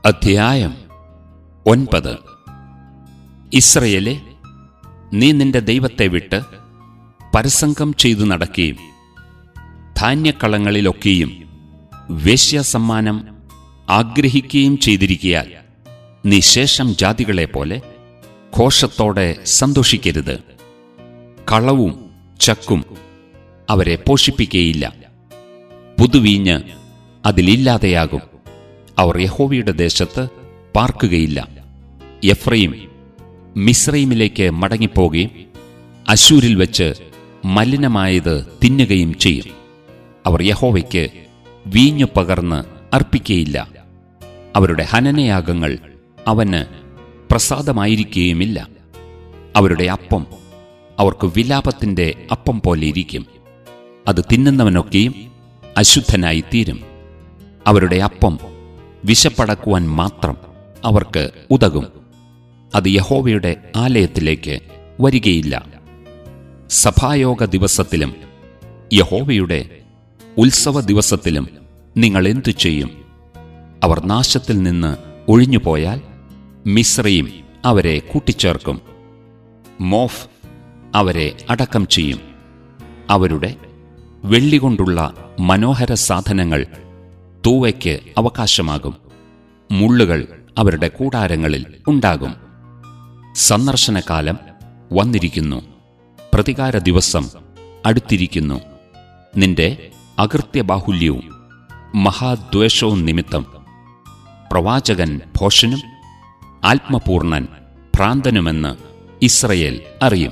അധ്യായം ഒൻപത് ഇസ്രയേലെ നീ നിന്റെ ദൈവത്തെ വിട്ട് പരസംഗം ചെയ്തു നടക്കുകയും ധാന്യക്കളങ്ങളിലൊക്കെയും വേശ്യാസമ്മാനം ആഗ്രഹിക്കുകയും ചെയ്തിരിക്കയാൽ നീ ശേഷം ജാതികളെപ്പോലെ ഘോഷത്തോടെ സന്തോഷിക്കരുത് കളവും ചക്കും അവരെ പോഷിപ്പിക്കുകയില്ല പുതുവീഞ്ഞ് അതിലില്ലാതെയാകും അവർ യഹോവയുടെ ദേശത്ത് പാർക്കുകയില്ല എഫ്രൈം മിസ്രൈമിലേക്ക് മടങ്ങിപ്പോകുകയും അശൂരിൽ വെച്ച് മലിനമായത് തിന്നുകയും ചെയ്യും അവർ യഹോവയ്ക്ക് വീഞ്ഞു പകർന്ന് അർപ്പിക്കുകയില്ല അവരുടെ ഹനനയാഗങ്ങൾ അവന് പ്രസാദമായിരിക്കുകയുമില്ല അവരുടെ അപ്പം അവർക്ക് വിലാപത്തിന്റെ അപ്പം പോലെ ഇരിക്കും അത് തിന്നുന്നവനൊക്കെയും അശുദ്ധനായി തീരും അവരുടെ അപ്പം വിശപ്പടക്കുവാൻ മാത്രം അവർക്ക് ഉതകും അത് യഹോവയുടെ ആലയത്തിലേക്ക് വരികയില്ല സഭായോഗ ദിവസത്തിലും യഹോവയുടെ ഉത്സവ ദിവസത്തിലും നിങ്ങൾ എന്തു ചെയ്യും അവർ നാശത്തിൽ നിന്ന് ഒഴിഞ്ഞുപോയാൽ മിശ്രയും അവരെ കൂട്ടിച്ചേർക്കും മോഫ് അവരെ അടക്കം ചെയ്യും അവരുടെ വെള്ളികൊണ്ടുള്ള മനോഹര സാധനങ്ങൾ തൂവയ്ക്ക് അവകാശമാകും മുള്ളുകൾ അവരുടെ കൂടാരങ്ങളിൽ ഉണ്ടാകും സന്ദർശനകാലം വന്നിരിക്കുന്നു പ്രതികാര ദിവസം അടുത്തിരിക്കുന്നു നിന്റെ അകൃത്യബാഹുല്യവും മഹാദ്വേഷവും നിമിത്തം പ്രവാചകൻ ഭോഷനും ആത്മപൂർണൻ ഭ്രാന്തനുമെന്ന് ഇസ്രയേൽ അറിയും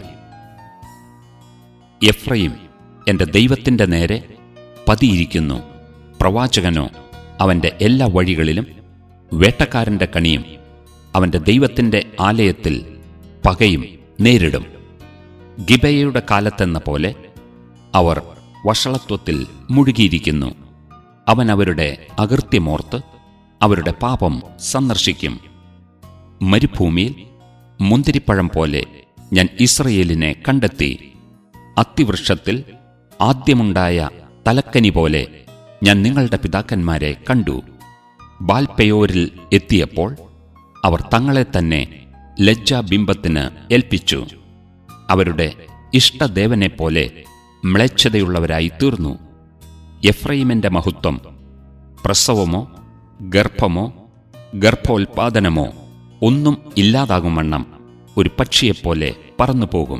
എഫ്രൈം എന്റെ ദൈവത്തിന്റെ നേരെ പതിയിരിക്കുന്നു പ്രവാചകനോ അവന്റെ എല്ലാ വഴികളിലും വേട്ടക്കാരന്റെ കണിയും അവന്റെ ദൈവത്തിന്റെ ആലയത്തിൽ പകയും നേരിടും ഗിബയയുടെ കാലത്തെന്ന പോലെ അവർ വഷളത്വത്തിൽ മുഴുകിയിരിക്കുന്നു അവൻ അവരുടെ അകൃത്യമോർത്ത് അവരുടെ പാപം സന്ദർശിക്കും മരുഭൂമിയിൽ മുന്തിരിപ്പഴം പോലെ ഞാൻ ഇസ്രയേലിനെ കണ്ടെത്തി അത്തിവൃക്ഷത്തിൽ ആദ്യമുണ്ടായ തലക്കനി പോലെ ഞാൻ നിങ്ങളുടെ പിതാക്കന്മാരെ കണ്ടു ബാൽപെയോരിൽ എത്തിയപ്പോൾ അവർ തങ്ങളെ തന്നെ ലജ്ജാബിംബത്തിന് ഏൽപ്പിച്ചു അവരുടെ ഇഷ്ടദേവനെപ്പോലെ മ്ലേച്ഛതയുള്ളവരായി തീർന്നു എഫ്രൈമിന്റെ മഹത്വം പ്രസവമോ ഗർഭമോ ഗർഭോൽപാദനമോ ഒന്നും ഇല്ലാതാകും വണ്ണം ഒരു പക്ഷിയെപ്പോലെ പറന്നുപോകും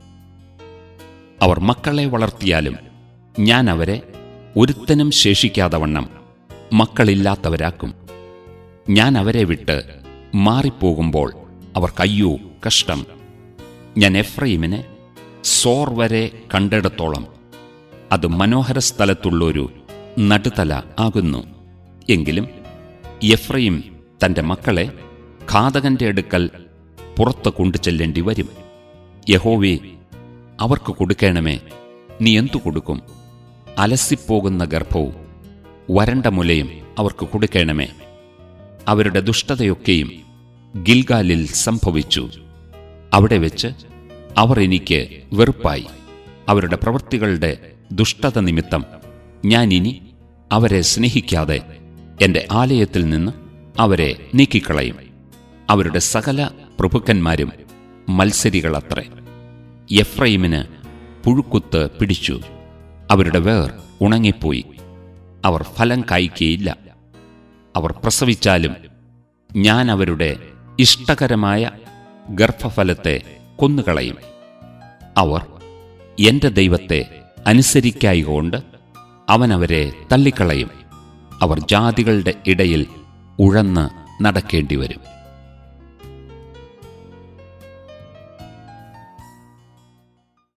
അവർ മക്കളെ വളർത്തിയാലും ഞാൻ അവരെ ഒരുത്തനും ശേഷിക്കാതെ വണ്ണം മക്കളില്ലാത്തവരാക്കും ഞാൻ അവരെ വിട്ട് മാറിപ്പോകുമ്പോൾ അവർക്കയ്യോ കഷ്ടം ഞാൻ എഫ്രൈമിനെ സോർ വരെ കണ്ടെടുത്തോളം അത് മനോഹര സ്ഥലത്തുള്ളൊരു നടുതല ആകുന്നു എങ്കിലും എഫ്രൈം തന്റെ മക്കളെ ഘാതകന്റെ അടുക്കൽ പുറത്ത് കൊണ്ടുചെല്ലേണ്ടി വരും യഹോവേ അവർക്ക് കൊടുക്കണമേ നീ എന്തു കൊടുക്കും അലസിപ്പോകുന്ന ഗർഭവും വരണ്ട മുലയും അവർക്ക് കൊടുക്കണമേ അവരുടെ ദുഷ്ടതയൊക്കെയും ഗിൽഗാലിൽ സംഭവിച്ചു അവിടെ വെച്ച് അവർ എനിക്ക് വെറുപ്പായി അവരുടെ പ്രവൃത്തികളുടെ ദുഷ്ടത നിമിത്തം ഞാൻ ഇനി അവരെ സ്നേഹിക്കാതെ എന്റെ ആലയത്തിൽ നിന്ന് അവരെ നീക്കിക്കളയും അവരുടെ സകല പ്രഭുക്കന്മാരും മത്സരികളത്രേ എഫ്രൈമിന് പുഴുക്കുത്ത് പിടിച്ചു അവരുടെ വേർ ഉണങ്ങിപ്പോയി അവർ ഫലം കായ്ക്കയില്ല അവർ പ്രസവിച്ചാലും ഞാൻ അവരുടെ ഇഷ്ടകരമായ ഗർഭഫലത്തെ കൊന്നുകളയും അവർ എന്റെ ദൈവത്തെ അനുസരിക്കായികൊണ്ട് അവൻ അവരെ തള്ളിക്കളയും അവർ ജാതികളുടെ ഇടയിൽ ഉഴന്ന് നടക്കേണ്ടി വരും